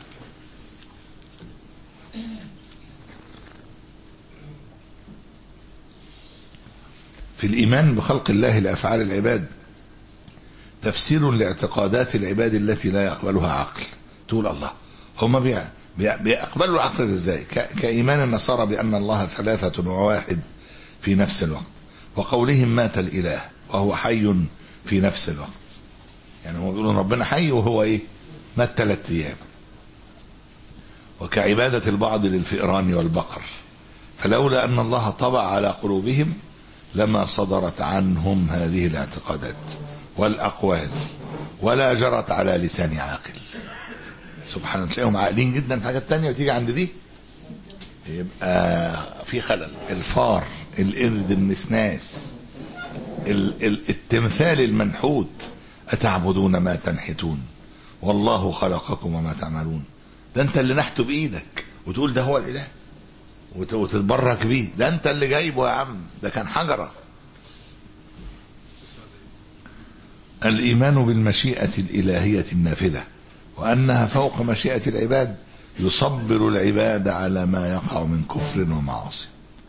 في الإيمان بخلق الله لأفعال العباد تفسير لاعتقادات العباد التي لا يقبلها عقل تقول الله هم بيع بيع- بيقبلوا العقل ده ازاي ك- كإيمان النصارى بأن الله ثلاثة وواحد في نفس الوقت وقولهم مات الإله وهو حي في نفس الوقت يعني هم بيقولون ربنا حي وهو ايه مات ثلاث أيام وكعبادة البعض للفئران والبقر فلولا أن الله طبع على قلوبهم لما صدرت عنهم هذه الاعتقادات والأقوال ولا جرت على لسان عاقل سبحان الله تلاقيهم عاقلين جدا في حاجات تانية وتيجي عند دي يبقى في خلل الفار القرد النسناس ال- ال- التمثال المنحوت أتعبدون ما تنحتون والله خلقكم وما تعملون ده انت اللي نحته بايدك وتقول ده هو الاله وت- وتتبرك بيه ده انت اللي جايبه يا عم ده كان حجره الايمان بالمشيئه الالهيه النافذه وانها فوق مشيئه العباد يصبر العباد على ما يقع من كفر ومعاصي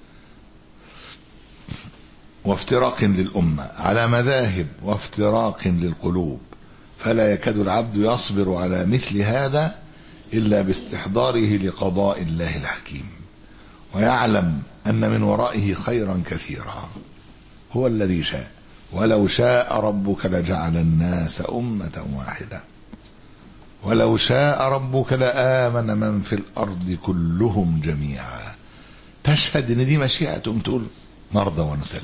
وافتراق للامه على مذاهب وافتراق للقلوب فلا يكاد العبد يصبر على مثل هذا الا باستحضاره لقضاء الله الحكيم ويعلم ان من ورائه خيرا كثيرا هو الذي شاء ولو شاء ربك لجعل الناس امه واحده ولو شاء ربك لامن من في الارض كلهم جميعا تشهد ان دي مشيئه تقوم تقول نرضى ونسلم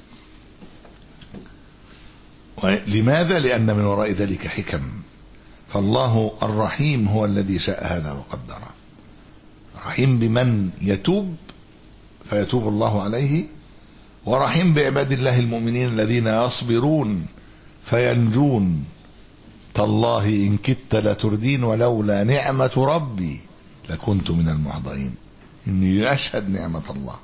لماذا لان من وراء ذلك حكم فالله الرحيم هو الذي شاء هذا وقدره رحيم بمن يتوب فيتوب الله عليه ورحيم بعباد الله المؤمنين الذين يصبرون فينجون تالله إن كدت لتردين ولولا نعمة ربي لكنت من المحضرين إني أشهد نعمة الله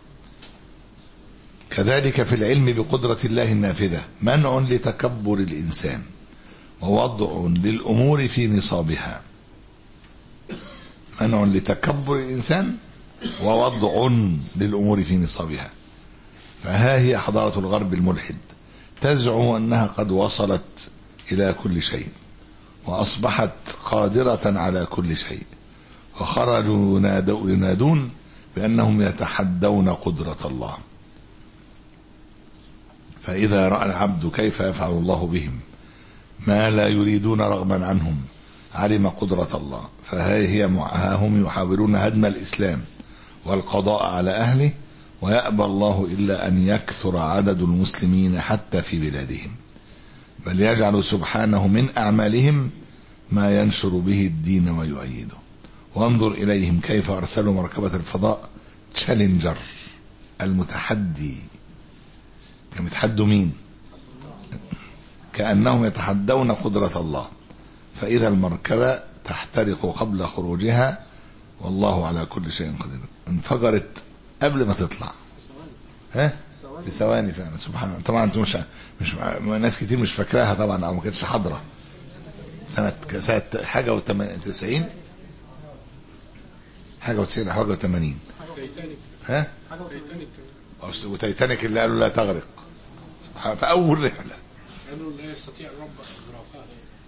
كذلك في العلم بقدرة الله النافذة منع لتكبر الإنسان ووضع للأمور في نصابها منع لتكبر الإنسان ووضع للأمور في نصابها فها هي حضارة الغرب الملحد تزعم أنها قد وصلت إلى كل شيء وأصبحت قادرة على كل شيء وخرجوا ينادو- ينادون بأنهم يتحدون قدرة الله فإذا رأى العبد كيف يفعل الله بهم ما لا يريدون رغما عنهم علم قدرة الله فها هي مع- ها هم يحاولون هدم الإسلام والقضاء على أهله ويأبى الله إلا أن يكثر عدد المسلمين حتى في بلادهم بل يجعل سبحانه من أعمالهم ما ينشر به الدين ويؤيده وانظر إليهم كيف أرسلوا مركبة الفضاء تشالنجر المتحدي كانوا يتحدوا مين كأنهم يتحدون قدرة الله فإذا المركبة تحترق قبل خروجها والله على كل شيء قدير انفجرت قبل ما تطلع ها في ثواني فعلا سبحان الله طبعا انتم مش مش ناس كتير مش فاكراها طبعا او ما كانتش حاضره سنه سنه حاجه و90 حاجه و90 حاجه و80 تايتانيك ها تايتانيك أو- وتايتانيك اللي قالوا لا تغرق سبحان في اول رحله قالوا لا يستطيع الرب اغراقها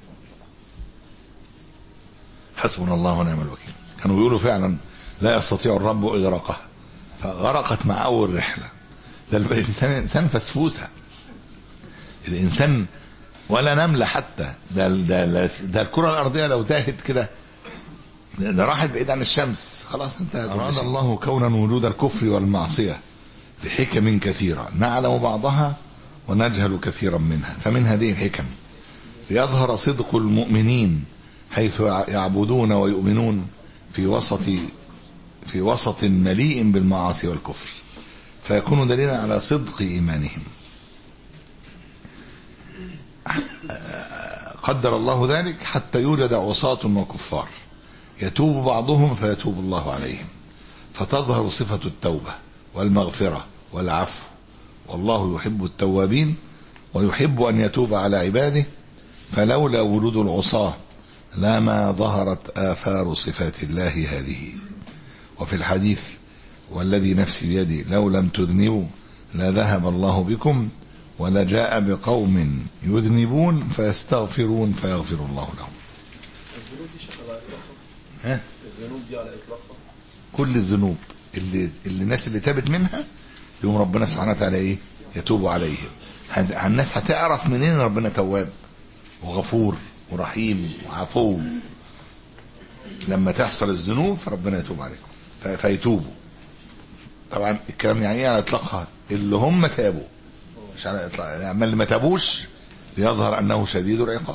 حسبنا الله ونعم الوكيل كانوا بيقولوا فعلا لا يستطيع الرب اغراقها فغرقت مع اول رحله ده الانسان انسان فسفوسه الانسان ولا نمله حتى ده ده ده الكره الارضيه لو تاهت كده ده ده راحت بعيد عن الشمس خلاص انت اراد الله كونا وجود الكفر والمعصيه لحكم كثيره نعلم بعضها ونجهل كثيرا منها فمن هذه الحكم ليظهر صدق المؤمنين حيث يعبدون ويؤمنون في وسط في وسط مليء بالمعاصي والكفر فيكون دليلا على صدق ايمانهم قدر الله ذلك حتى يوجد عصاة وكفار يتوب بعضهم فيتوب الله عليهم فتظهر صفة التوبة والمغفرة والعفو والله يحب التوابين ويحب أن يتوب على عباده فلولا وجود العصاة لما ظهرت آثار صفات الله هذه وفي الحديث والذي نفسي بيدي لو لم تذنبوا لذهب الله بكم ولجاء بقوم يذنبون فيستغفرون فيغفر الله لهم الذنوب دي شكل على اطلاقها ها؟ الذنوب دي على اطلاقها كل الذنوب اللي, اللي الناس اللي تابت منها يوم ربنا سبحانه وتعالى ايه يتوب عليهم هد- الناس هتعرف منين ربنا تواب وغفور ورحيم وعفو لما تحصل الذنوب فربنا يتوب عليهم ف- فيتوبوا طبعا الكلام يعني ايه على اطلاقها اللي هم تابوا مش على اطلاق يعني أما اللي ما تابوش ليظهر انه شديد العقاب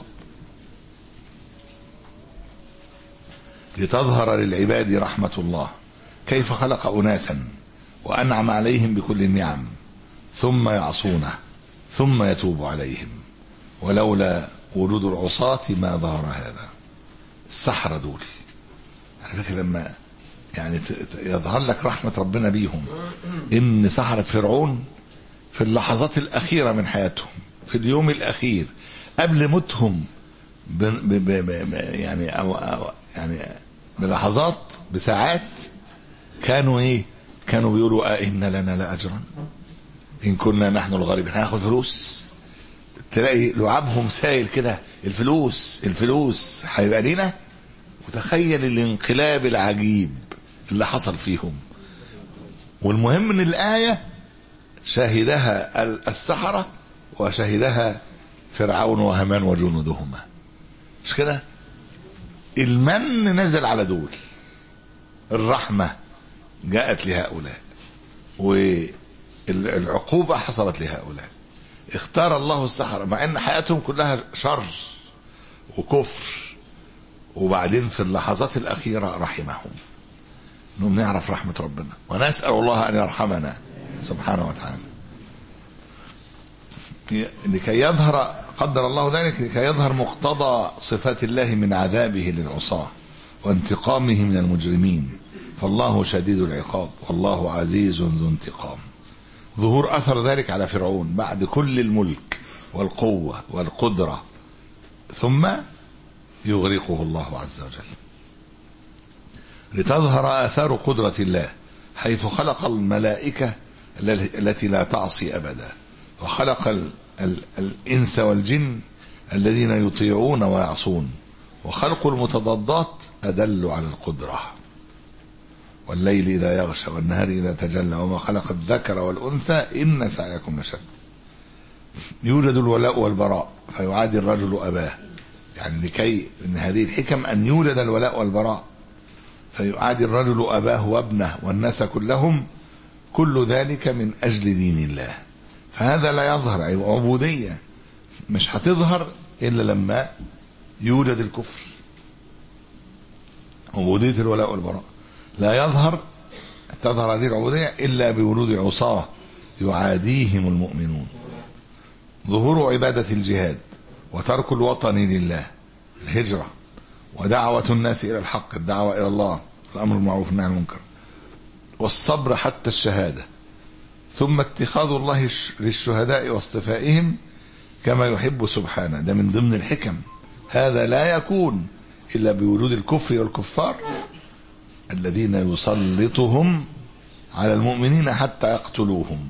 لتظهر للعباد رحمة الله كيف خلق أناسا وأنعم عليهم بكل النعم ثم يعصونه ثم يتوب عليهم ولولا وجود العصاة ما ظهر هذا السحرة دول على فكرة لما يعني ت- ت- يظهر لك رحمة ربنا بيهم إن سحرة فرعون في اللحظات الأخيرة من حياتهم في اليوم الأخير قبل موتهم ب ب ب ب يعني أو أو يعني بلحظات بساعات كانوا ايه كانوا بيقولوا آه إن لنا لأجرا إن كنا نحن الغالبين هناخد فلوس تلاقي لعابهم سايل كده الفلوس الفلوس هيبقى لينا وتخيل الانقلاب العجيب اللي حصل فيهم والمهم ان الآية شهدها ال- السحرة وشهدها فرعون وهامان وجنودهما مش كده المن نزل على دول الرحمة جاءت لهؤلاء والعقوبة حصلت لهؤلاء اختار الله السحرة مع ان حياتهم كلها شر وكفر وبعدين في اللحظات الأخيرة رحمهم انهم نعرف رحمة ربنا ونسأل الله أن يرحمنا سبحانه وتعالى لكي يظهر قدر الله ذلك لكي يظهر مقتضى صفات الله من عذابه للعصاة وانتقامه من المجرمين فالله شديد العقاب والله عزيز ذو انتقام ظهور أثر ذلك على فرعون بعد كل الملك والقوة والقدرة ثم يغرقه الله عز وجل لتظهر آثار قدرة الله حيث خلق الملائكة التي لا تعصي أبدا وخلق ال ال الإنس والجن الذين يطيعون ويعصون وخلق المتضادات أدل على القدرة والليل إذا يغشى والنهار إذا تجلى وما خلق الذكر والأنثى إن سعيكم لشد يوجد الولاء والبراء فيعادي الرجل أباه يعني لكي من هذه الحكم أن يولد الولاء والبراء فيعادي الرجل أباه وابنه والناس كلهم كل ذلك من أجل دين الله فهذا لا يظهر عبودية مش هتظهر إلا لما يوجد الكفر عبودية الولاء والبراء لا يظهر تظهر هذه العبودية إلا بوجود عصاة يعاديهم المؤمنون ظهور عبادة الجهاد وترك الوطن لله الهجرة ودعوة الناس إلى الحق الدعوة إلى الله الأمر بالمعروف والنهي عن المنكر والصبر حتى الشهادة ثم اتخاذ الله للشهداء واصطفائهم كما يحب سبحانه ده من ضمن الحكم هذا لا يكون إلا بوجود الكفر والكفار الذين يسلطهم على المؤمنين حتى يقتلوهم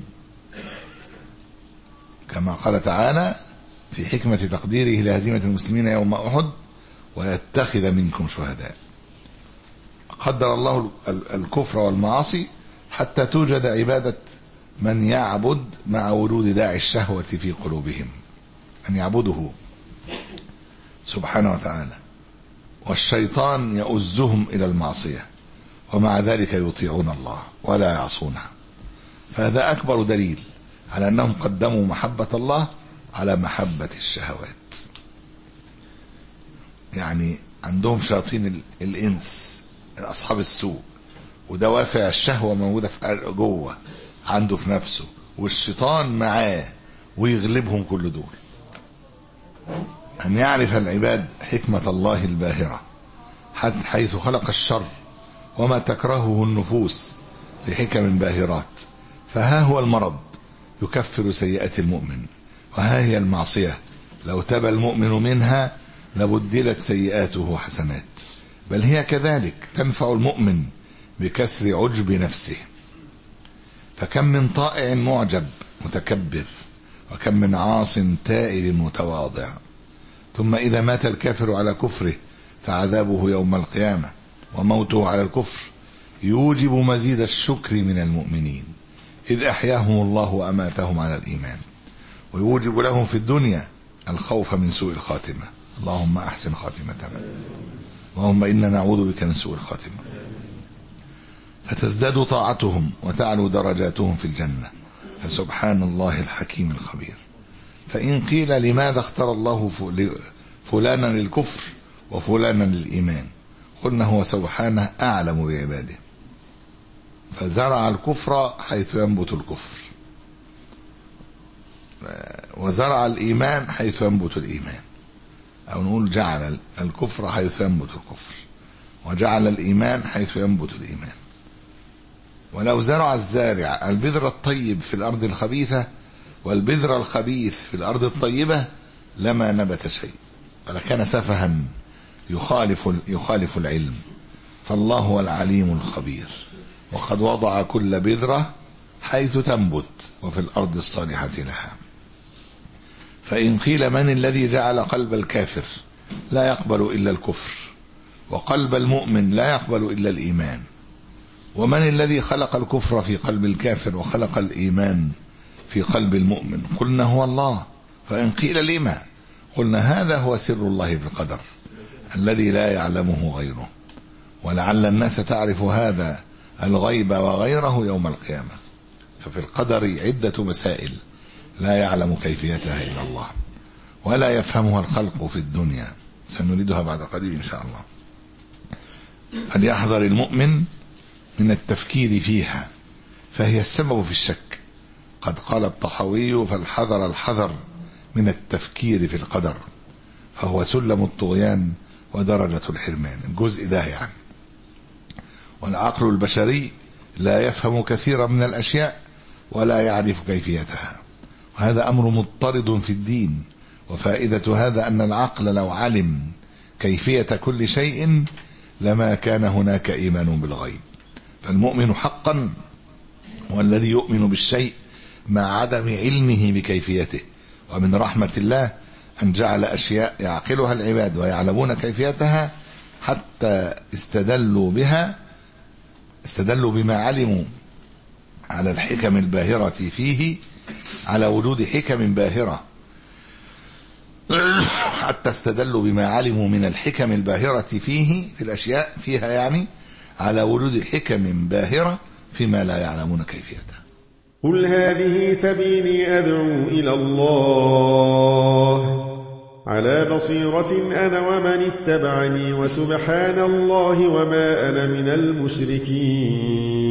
كما قال تعالى في حكمة تقديره لهزيمة المسلمين يوم أحد ويتخذ منكم شهداء قدر الله الكفر والمعاصي حتى توجد عبادة من يعبد مع ورود داعي الشهوة في قلوبهم أن يعبده سبحانه وتعالى والشيطان يؤزهم إلى المعصية ومع ذلك يطيعون الله ولا يعصونه فهذا أكبر دليل على أنهم قدموا محبة الله على محبة الشهوات يعني عندهم شياطين الإنس أصحاب السوء ودوافع الشهوة موجودة في جوه عنده في نفسه والشيطان معاه ويغلبهم كل دول أن يعرف العباد حكمة الله الباهرة حيث خلق الشر وما تكرهه النفوس لحكم باهرات فها هو المرض يكفر سيئات المؤمن وها هي المعصية لو تبى المؤمن منها لبدلت سيئاته حسنات بل هي كذلك تنفع المؤمن بكسر عجب نفسه فكم من طائع معجب متكبر وكم من عاص تائب متواضع ثم إذا مات الكافر على كفره فعذابه يوم القيامة وموته على الكفر يوجب مزيد الشكر من المؤمنين إذ أحياهم الله وأماتهم على الإيمان ويوجب لهم في الدنيا الخوف من سوء الخاتمة اللهم أحسن خاتمتنا اللهم إنا نعوذ بك من سوء الخاتمة فتزداد طاعتهم وتعلو درجاتهم في الجنة فسبحان الله الحكيم الخبير فإن قيل لماذا اختار الله فلانا للكفر وفلانا للإيمان قلنا هو سبحانه أعلم بعباده فزرع الكفر حيث ينبت الكفر وزرع الإيمان حيث ينبت الإيمان أو نقول جعل الكفر حيث ينبت الكفر وجعل الإيمان حيث ينبت الإيمان ولو زرع الزارع البذر الطيب في الأرض الخبيثة والبذر الخبيث في الأرض الطيبة لما نبت شيء ولكان سفها يخالف يخالف العلم فالله هو العليم الخبير وقد وضع كل بذرة حيث تنبت وفي الأرض الصالحة لها فإن قيل من الذي جعل قلب الكافر لا يقبل إلا الكفر وقلب المؤمن لا يقبل إلا الإيمان ومن الذي خلق الكفر في قلب الكافر وخلق الإيمان في قلب المؤمن قلنا هو الله فإن قيل لما قلنا هذا هو سر الله في القدر الذي لا يعلمه غيره ولعل الناس تعرف هذا الغيب وغيره يوم القيامة ففي القدر عدة مسائل لا يعلم كيفيتها إلا الله ولا يفهمها الخلق في الدنيا سنريدها بعد قليل إن شاء الله فليحذر المؤمن من التفكير فيها فهي السبب في الشك قد قال الطحاوي فالحذر الحذر من التفكير في القدر فهو سلم الطغيان ودرجة الحرمان الجزء ده يعني والعقل البشري لا يفهم كثيرا من الأشياء ولا يعرف كيفيتها وهذا أمر مضطرد في الدين وفائدة هذا أن العقل لو علم كيفية كل شيء لما كان هناك إيمان بالغيب فالمؤمن حقا هو الذي يؤمن بالشيء مع عدم علمه بكيفيته ومن رحمة الله أن جعل أشياء يعقلها العباد ويعلمون كيفيتها حتى استدلوا بها استدلوا بما علموا على الحكم الباهرة فيه على وجود حكم باهرة حتى استدلوا بما علموا من الحكم الباهرة فيه في الأشياء فيها يعني على وجود حكم باهرة فيما لا يعلمون كيفيتها قل هذه سبيلي أدعو إلى الله على بصيرة أنا ومن اتبعني وسبحان الله وما أنا من المشركين